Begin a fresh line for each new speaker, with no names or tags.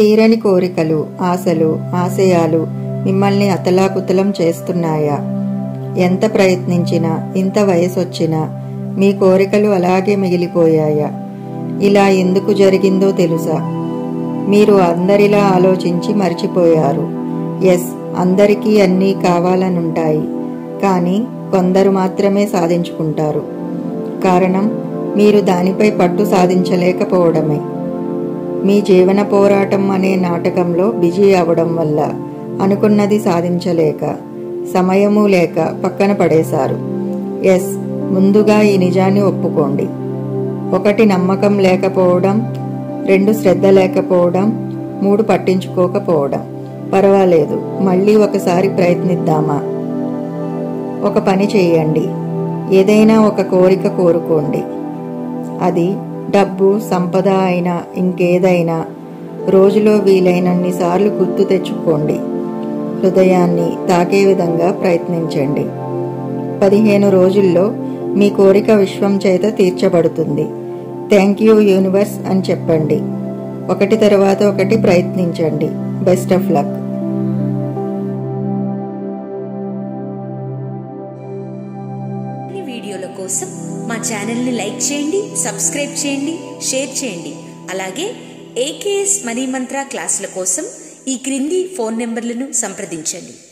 తీరని కోరికలు ఆశలు ఆశయాలు మిమ్మల్ని అతలాకుతలం చేస్తున్నాయా ఎంత ప్రయత్నించినా ఇంత వయసొచ్చినా మీ కోరికలు అలాగే మిగిలిపోయాయా ఇలా ఎందుకు జరిగిందో తెలుసా మీరు అందరిలా ఆలోచించి మర్చిపోయారు ఎస్ అందరికీ అన్నీ కావాలనుంటాయి కానీ కొందరు మాత్రమే సాధించుకుంటారు కారణం మీరు దానిపై పట్టు సాధించలేకపోవడమే మీ జీవన పోరాటం అనే నాటకంలో బిజీ అవడం వల్ల అనుకున్నది సాధించలేక సమయము లేక పక్కన పడేశారు ఎస్ ముందుగా ఈ నిజాన్ని ఒప్పుకోండి ఒకటి నమ్మకం లేకపోవడం రెండు శ్రద్ధ లేకపోవడం మూడు పట్టించుకోకపోవడం పర్వాలేదు మళ్ళీ ఒకసారి ప్రయత్నిద్దామా ఒక పని చేయండి ఏదైనా ఒక కోరిక కోరుకోండి అది డబ్బు సంపద అయినా ఇంకేదైనా రోజులో వీలైనన్ని సార్లు గుర్తు తెచ్చుకోండి హృదయాన్ని తాకే విధంగా ప్రయత్నించండి పదిహేను రోజుల్లో మీ కోరిక విశ్వం చేత తీర్చబడుతుంది థ్యాంక్ యూ యూనివర్స్ అని చెప్పండి ఒకటి తర్వాత ఒకటి ప్రయత్నించండి బెస్ట్ ఆఫ్ లక్
మరిన్ని వీడియోల కోసం మా ఛానల్ని లైక్ చేయండి సబ్స్క్రైబ్ చేయండి షేర్ చేయండి అలాగే ఏకేఎస్ మనీ మంత్ర క్లాసుల కోసం ఈ క్రింది ఫోన్ నెంబర్లను సంప్రదించండి